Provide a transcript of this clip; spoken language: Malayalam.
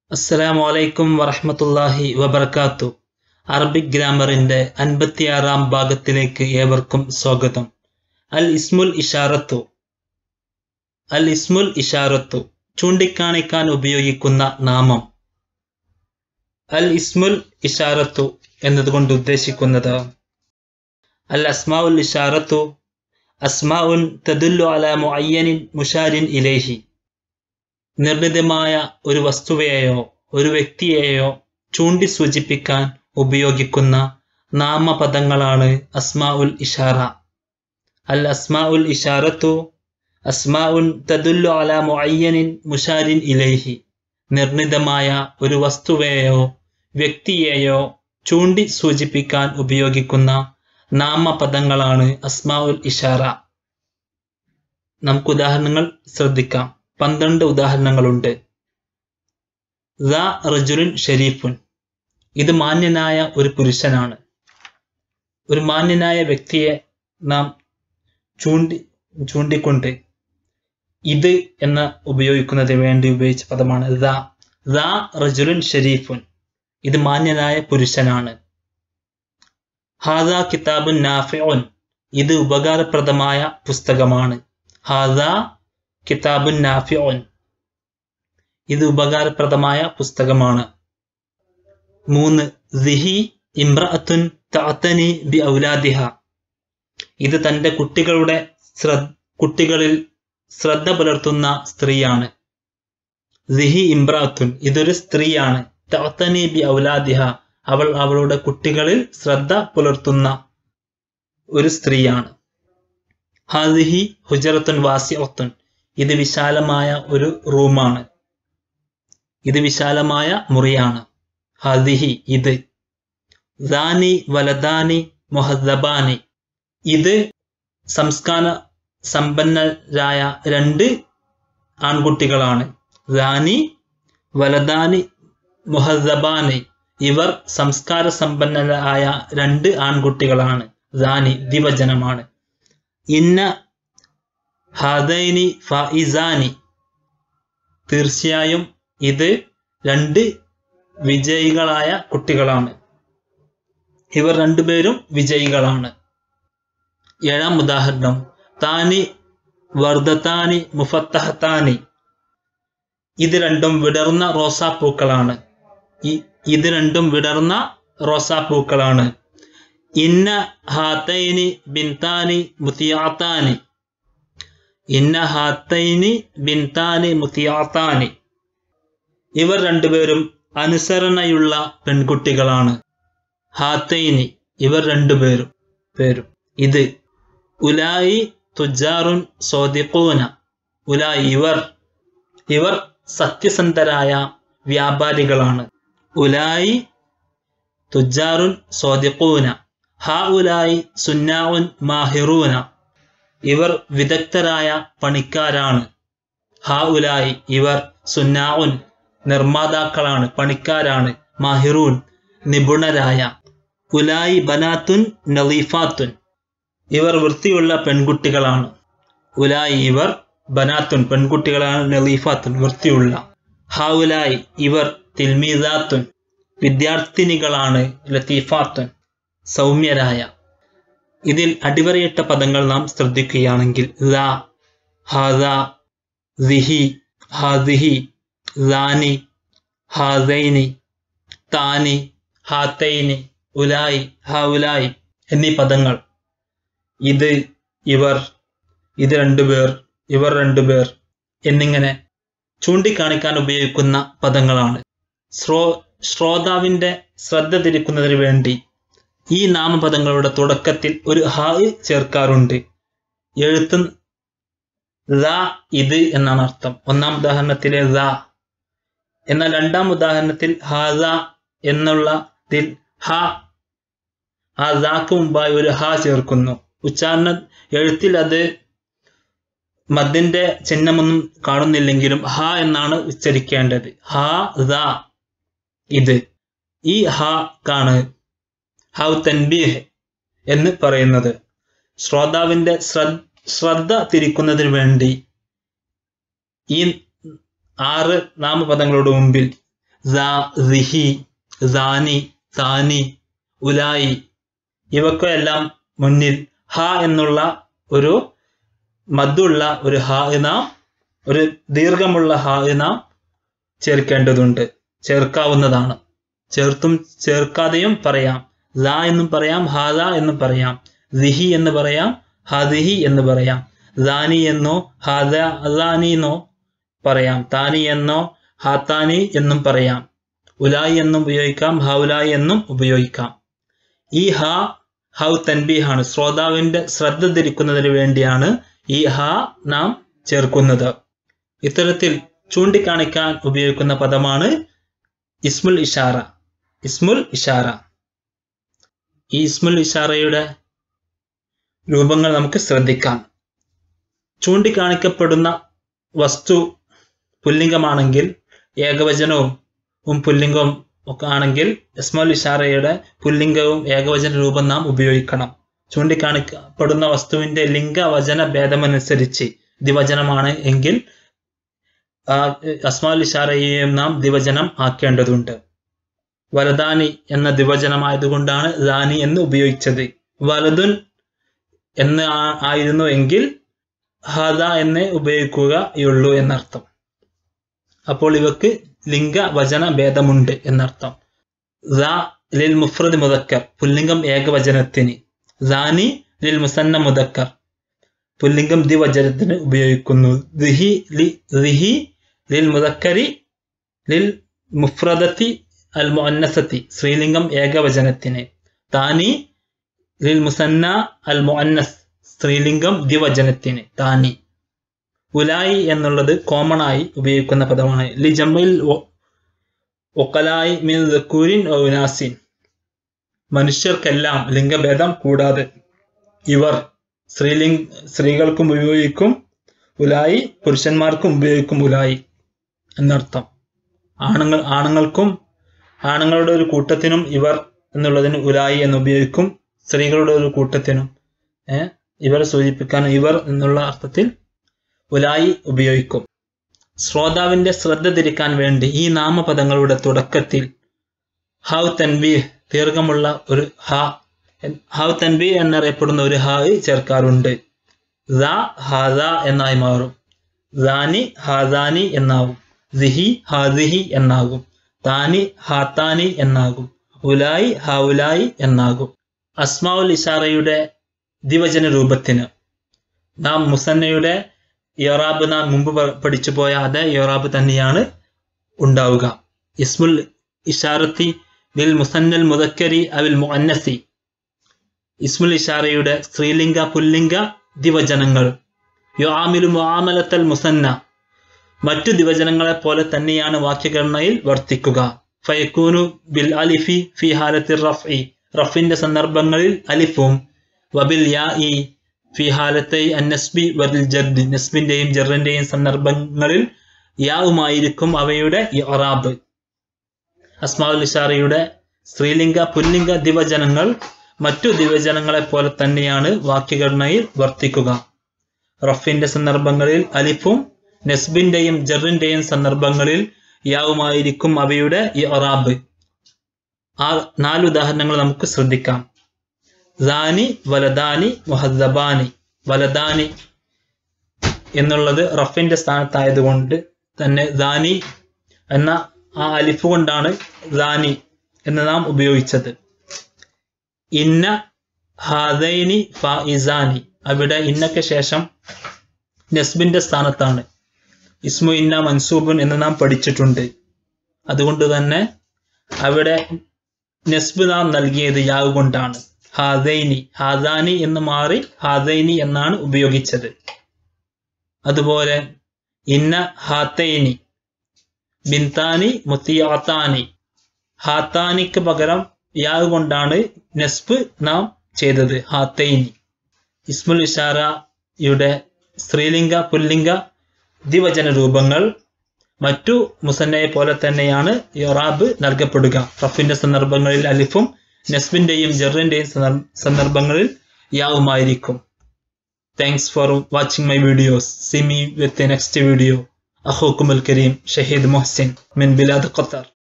അസ്സലാമു അലൈക്കും വറഹ്മത്തുള്ളാഹി വബർക്കാത്തു അറബിക് ഗ്രാമറിന്റെ അൻപത്തിയാറാം ഭാഗത്തിലേക്ക് ഏവർക്കും സ്വാഗതം അൽ ഇസ്മുൽ ഇഷാറത്തു അൽ ഇസ്മുൽ ഇഷാറത്തു ചൂണ്ടിക്കാണിക്കാൻ ഉപയോഗിക്കുന്ന നാമം അൽ ഇസ്മുൽ ഇഷാറത്തു എന്നതുകൊണ്ട് ഉദ്ദേശിക്കുന്നത് അൽ അസ്മാഉൽ ഇഷാറത്തു അസ്മാഉൻ തദുല്ലു അല മുഅയ്യനിൻ മുഷാരിൻ ഇലേഹി നിർണിതമായ ഒരു വസ്തുവയെയോ ഒരു വ്യക്തിയെയോ ചൂണ്ടി സൂചിപ്പിക്കാൻ ഉപയോഗിക്കുന്ന നാമപദങ്ങളാണ് അസ്മാ ഉൽ ഇഷാറ അൽ അസ്മാ ഉൽ ഇഷാറത്തു അസ്മാ ഉൻ തദുല്ലു അല മുഅയ്യനിൻ മുഷാരിൻ ഇലൈഹി നിർണിതമായ ഒരു വസ്തുവയെയോ വ്യക്തിയെയോ ചൂണ്ടി സൂചിപ്പിക്കാൻ ഉപയോഗിക്കുന്ന നാമപദങ്ങളാണ് അസ്മാ ഉൽ ഇഷാറ നമുക്ക് ഉദാഹരണങ്ങൾ ശ്രദ്ധിക്കാം പന്ത്രണ്ട് ഉദാഹരണങ്ങളുണ്ട് ദ റജുലുൻ ഷരീഫുൻ ഇത് മാന്യനായ ഒരു പുരുഷനാണ് ഒരു മാന്യനായ വ്യക്തിയെ നാം ചൂണ്ടി ചൂണ്ടിക്കൊണ്ട് ഇത് എന്ന ഉപയോഗിക്കുന്നതിന് വേണ്ടി ഉപയോഗിച്ച പദമാണ് ദ ദ റജുലുൻ ഷരീഫുൻ ഇത് മാന്യനായ പുരുഷനാണ് ഹാദ കിതാബുൻ നാഫിഉൻ ഇത് ഉപകാരപ്രദമായ പുസ്തകമാണ് ഹാദ കിതാബുൻ നാഫിഉൻ ഇത് ഉപകാരപ്രദമായ പുസ്തകമാണ് മൂന്ന് സിഹി ഇമ്രഅത്തുൻ തഅത്തനി ബി ഔലാദിഹ ഇത് തന്റെ കുട്ടികളുടെ കുട്ടികളിൽ ശ്രദ്ധ പുലർത്തുന്ന സ്ത്രീയാണ് സിഹി ഇമ്രാത്തുൻ ഇതൊരു സ്ത്രീയാണ് തഅത്തനി ബി ഔലാദിഹ അവൾ അവളുടെ കുട്ടികളിൽ ശ്രദ്ധ പുലർത്തുന്ന ഒരു സ്ത്രീയാണ് ഹാദിഹി ഹുജറത്തുൻ വാസിഅത്തുൻ ഇത് വിശാലമായ ഒരു റൂമാണ് ഇത് വിശാലമായ മുറിയാണ് ഹദിഹി ഇത് ദാനി വലദാനി മൊഹദബാനി ഇത് സംസ്കാര സമ്പന്നരായ രണ്ട് ആൺകുട്ടികളാണ് ദാനി വലദാനി മൊഹദബാനി ഇവർ സംസ്കാര സമ്പന്നരായ രണ്ട് ആൺകുട്ടികളാണ് ദാനി ദിവചനമാണ് ഇന്ന ഹാദൈനി ഫൈസാനി തീർച്ചയായും ഇത് രണ്ട് വിജയികളായ കുട്ടികളാണ് ഇവർ രണ്ടുപേരും വിജയികളാണ് ഏഴാം ഉദാഹരണം താനി വർദ്ധത്താനി മുഫത്തഹത്താനി ഇത് രണ്ടും വിടർന്ന റോസാപ്പൂക്കളാണ് ഇത് രണ്ടും വിടർന്ന റോസാപ്പൂക്കളാണ് ഇന്ന ഹാത്തൈനി ബിൻതാനി മുത്തിയാത്താനി ഇന്ന ഹാത്തൈനി ബിൻതാനി മുത്തിയാത്താനി ഇവർ രണ്ടുപേരും അനുസരണയുള്ള പെൺകുട്ടികളാണ് ഹാത്തൈനി ഇവർ രണ്ടുപേരും പേരും ഇത് ഉലായി തുജാറുൻ സോദിഖൂന ഉലായി ഇവർ ഇവർ സത്യസന്ധരായ വ്യാപാരികളാണ് ഉലായി തുജാറുൻ സോദിഖൂന ഹ ഉലായി സുന്നാവുൻ മാഹിറൂന ഇവർ വിദഗ്ധരായ പണിക്കാരാണ് ഹ ഉലായി ഇവർ സുന്നാവുൻ നിർമ്മാതാക്കളാണ് പണിക്കാരാണ് മാഹിറൂൻ നിപുണരായ ഉലായി ബനാത്തുൻ നലീഫാത്തുൻ ഇവർ വൃത്തിയുള്ള പെൺകുട്ടികളാണ് ഉലായി ഇവർ ബനാത്തുൻ പെൺകുട്ടികളാണ് നലീഫാത്തുൻ വൃത്തിയുള്ള ഹൗലായി ഇവർ തിൽമീദാത്തുൻ വിദ്യാർത്ഥിനികളാണ് ലത്തീഫാത്തുൻ സൗമ്യരായ ഇതിൽ അടിവരയിട്ട പദങ്ങൾ നാം ശ്രദ്ധിക്കുകയാണെങ്കിൽ ലാ ഹാദ സിഹി ഹാദിഹി ലാനി ഹാദൈനി താനി ഹാത്തൈനി ഉലായി ഹൗലായി എന്നീ പദങ്ങൾ ഇത് ഇവർ ഇത് രണ്ടുപേർ ഇവർ രണ്ടുപേർ എന്നിങ്ങനെ ചൂണ്ടിക്കാണിക്കാൻ ഉപയോഗിക്കുന്ന പദങ്ങളാണ് ശ്രോ ശ്രോതാവിന്റെ ശ്രദ്ധ തിരിക്കുന്നതിന് വേണ്ടി ഈ നാമപദങ്ങളുടെ തുടക്കത്തിൽ ഒരു ഹായ് ചേർക്കാറുണ്ട് എഴുത്ത് ദ ഇത് എന്നാണ് അർത്ഥം ഒന്നാം ഉദാഹരണത്തിലെ ദ എന്നാൽ രണ്ടാം ഉദാഹരണത്തിൽ ഹാദ എന്നുള്ളതിൽ ഹ ആ ദാക്ക് മുമ്പായി ഒരു ഹ ചേർക്കുന്നു ഉച്ചാരണ എഴുത്തിൽ അത് മദ്യന്റെ ചിഹ്നമൊന്നും കാണുന്നില്ലെങ്കിലും ഹ എന്നാണ് ഉച്ചരിക്കേണ്ടത് ഹ ദ ഇത് ഈ ഹ കാണ് ഹൗ തൻബീഹ് എന്ന് പറയുന്നത് ശ്രോതാവിന്റെ ശ്രദ്ധ തിരിക്കുന്നതിന് വേണ്ടി ഈ ആറ് നാമപദങ്ങളുടെ മുമ്പിൽ സിഹി സാനി സാനി ഉലായി ഇവക്കെല്ലാം മുന്നിൽ ഹ എന്നുള്ള ഒരു മദ്ദുള്ള ഒരു ഹ നാം ഒരു ദീർഘമുള്ള ഹ നാം ചേർക്കേണ്ടതുണ്ട് ചേർക്കാവുന്നതാണ് ചേർത്തും ചേർക്കാതെയും പറയാം ല എന്നും പറയാം ഹാദ എന്നും പറയാം സിഹി എന്ന് പറയാം ഹദിഹി എന്ന് പറയാം ദാനി എന്നോ ഹാദ അദാനി എന്നോ പറയാം താനി എന്നോ ഹാത്താനി എന്നും പറയാം ഉലായി എന്നും ഉപയോഗിക്കാം ഹൗലായി എന്നും ഉപയോഗിക്കാം ഈ ഹ ഹൗ തൻബീഹാണ് ശ്രോതാവിന്റെ ശ്രദ്ധ തിരിക്കുന്നതിന് വേണ്ടിയാണ് ഈ ഹ നാം ചേർക്കുന്നത് ഇത്തരത്തിൽ ചൂണ്ടിക്കാണിക്കാൻ ഉപയോഗിക്കുന്ന പദമാണ് ഇസ്മുൽ ഇഷാറ ഇസ്മുൽ ഇഷാറ ഈ ഇസ്മുൽ ഇഷാറയുടെ രൂപങ്ങൾ നമുക്ക് ശ്രദ്ധിക്കാം ചൂണ്ടിക്കാണിക്കപ്പെടുന്ന വസ്തു പുല്ലിംഗമാണെങ്കിൽ ഏകവചനവും പുല്ലിംഗവും ഒക്കെ ആണെങ്കിൽ ഇസ്മുൽ ഇഷാറയുടെ പുല്ലിംഗവും ഏകവചന രൂപം നാം ഉപയോഗിക്കണം ചൂണ്ടിക്കാണിക്കപ്പെടുന്ന വസ്തുവിന്റെ ലിംഗവചന ഭേദമനുസരിച്ച് ദിവചനമാണ് എങ്കിൽ അസ്മാൽ ഇഷാറയെയും നാം ദിവചനം ആക്കേണ്ടതുണ്ട് വലദാനി എന്ന ദിവചനമായതുകൊണ്ടാണ് ദാനി എന്ന് ഉപയോഗിച്ചത് വലതുൻ എന്ന് ആയിരുന്നു എങ്കിൽ ഹദ എന്ന് ഉപയോഗിക്കുകയുള്ളൂ എന്നർത്ഥം അപ്പോൾ ഇവക്ക് ലിംഗവചന ഭേദമുണ്ട് എന്നർത്ഥം ലിൽ മുഫ്രദ് മുദക്കർ പുല്ലിംഗം ഏകവചനത്തിന് ദാനി ലിൽ മുസന്ന മുദക്കർ പുല്ലിംഗം ദ്വിവചനത്തിന് ഉപയോഗിക്കുന്നു ദിഹി ലി ദിഹി ലിൽ മുദക്കരി ലിൽ മുഫ്രദത്തി അൽ മുഅന്നസത്തി സ്ത്രീലിംഗം ഏകവചനത്തിന് താനി ലിൽ മുസന്ന അൽ മുഅന്നസ് സ്ത്രീലിംഗം ദ്വിവചനത്തിന് താനി ഉലായി എന്നുള്ളത് കോമൺ ആയി ഉപയോഗിക്കുന്ന പദമാണ് ലി ജമ്മിൽ ഒക്കലായി മിൻ ദക്കൂരിൻ ഉനാസിൻ മനുഷ്യർക്കെല്ലാം ലിംഗഭേദം കൂടാതെ ഇവർ സ്ത്രീലിംഗ സ്ത്രീകൾക്കും ഉപയോഗിക്കും ഉലായി പുരുഷന്മാർക്കും ഉപയോഗിക്കും ഉലായി എന്നർത്ഥം ആണുങ്ങൾ ആണുങ്ങൾക്കും ആണുങ്ങളുടെ ഒരു കൂട്ടത്തിനും ഇവർ എന്നുള്ളതിന് ഉലായി എന്ന് ഉപയോഗിക്കും സ്ത്രീകളുടെ ഒരു കൂട്ടത്തിനും ഏർ ഇവരെ സൂചിപ്പിക്കാൻ ഇവർ എന്നുള്ള അർത്ഥത്തിൽ ഉലായി ഉപയോഗിക്കും ശ്രോതാവിന്റെ ശ്രദ്ധ തിരിക്കാൻ വേണ്ടി ഈ നാമപദങ്ങളുടെ തുടക്കത്തിൽ ഹൗ തൻവി ദീർഘമുള്ള ഒരു ഹ ഹൗ തൻവി എന്നറിയപ്പെടുന്ന ഒരു ഹ ചേർക്കാറുണ്ട് ഹാദ എന്നായി മാറും ദാനി ഹാദാനി എന്നാകും സിഹി ഹാദിഹി എന്നാകും താനി ഹാത്താനി എന്നാകും ഉലായി ഹൗലായി എന്നാകും അസ്മാഉൽ ഇഷാറയുടെ ദിവചന രൂപത്തിന് നാം മുസന്നയുടെ യൊറാബ് നാം മുമ്പ് പഠിച്ചു പോയ അതേ യൊറാബ് തന്നെയാണ് ഉണ്ടാവുക ഇസ്മുൽ ഇഷാറത്തി ബിൽ മുസന്നൽ മുദക്കരി അവിൽ മുഅന്നസി ഇസ്മുൽ ഇഷാറയുടെ സ്ത്രീലിംഗ പുല്ലിംഗ ദിവചനങ്ങൾ യുആമിലു മുആമലത്തൽ മുസന്ന മറ്റു ദിവചനങ്ങളെ പോലെ തന്നെയാണ് വാക്യഘടനയിൽ വർത്തിക്കുക ഫയക്കൂനു ബിൽ അലിഫി ഫി ഹാലത്തി റഫ്ഇ റഫിന്റെ സന്ദർഭങ്ങളിൽ അലിഫും വബിൽ യാ ഇ ഫി ഹാലത്തെ അന്നസ്ബി വബിൽ ജർദ് നസ്ബിന്റെയും ജറിന്റെയും സന്ദർഭങ്ങളിൽ യാവുമായിരിക്കും അവയുടെ ഇറാബ് അസ്മാഉൽ ഇഷാറയുടെ സ്ത്രീലിംഗ പുല്ലിംഗ ദിവചനങ്ങൾ മറ്റു ദിവചനങ്ങളെ പോലെ തന്നെയാണ് വാക്യഘടനയിൽ വർത്തിക്കുക റഫിന്റെ സന്ദർഭങ്ങളിൽ അലിഫും നെസ്ബിന്റെയും ജറിന്റെയും സന്ദർഭങ്ങളിൽ യാവുമായിരിക്കും അവയുടെ ഇറാബ് ആ നാല് ഉദാഹരണങ്ങൾ നമുക്ക് ശ്രദ്ധിക്കാം ദാനി വലദാനി മുഹദ്ദബാനി വലദാനി എന്നുള്ളത് റഫിന്റെ സ്ഥാനത്തായതുകൊണ്ട് തന്നെ ദാനി എന്ന ആ അലിഫ് കൊണ്ടാണ് ദാനി എന്ന് നാം ഉപയോഗിച്ചത് ഇന്ന ഹാദൈനി ഫായിസാനി അവിടെ ഇന്നക്ക് ശേഷം നസ്ബിന്റെ സ്ഥാനത്താണ് ഇസ്മു ഇന്ന മൻസൂബുൻ എന്ന് നാം പഠിച്ചിട്ടുണ്ട് അതുകൊണ്ട് തന്നെ അവിടെ നസ്ബ് നാം നൽകിയത് യാവ് കൊണ്ടാണ് ഹാദൈനി ഹാദാനി എന്ന് മാറി ഹാദൈനി എന്നാണ് ഉപയോഗിച്ചത് അതുപോലെ ഇന്ന ഹാത്തൈനി ബിന്താനി മുത്തിയാത്താനി ഹാത്താനിക്ക് പകരം യാവ് കൊണ്ടാണ് നസ്ബ് നാം ചെയ്തത് ഹാത്തൈനി ഇസ്മുൽ ഇഷാറയുടെ സ്ത്രീലിംഗ പുല്ലിംഗ ദ്വിവചന രൂപങ്ങൾ മറ്റു മുസന്നയെ പോലെ തന്നെയാണ് യൊറാബ് നൽകപ്പെടുക റഫിന്റെ സന്ദർഭങ്ങളിൽ അലിഫും നസ്ബിന്റെയും ജറിന്റെയും സന്ദർഭങ്ങളിൽ യാവുമായിരിക്കും thanks for watching my videos see me with next video അഹോക്കുമൽ കരീം ഷഹീദ് മൊഹസിൻ മിൻ ബിലാദ് ഖത്തർ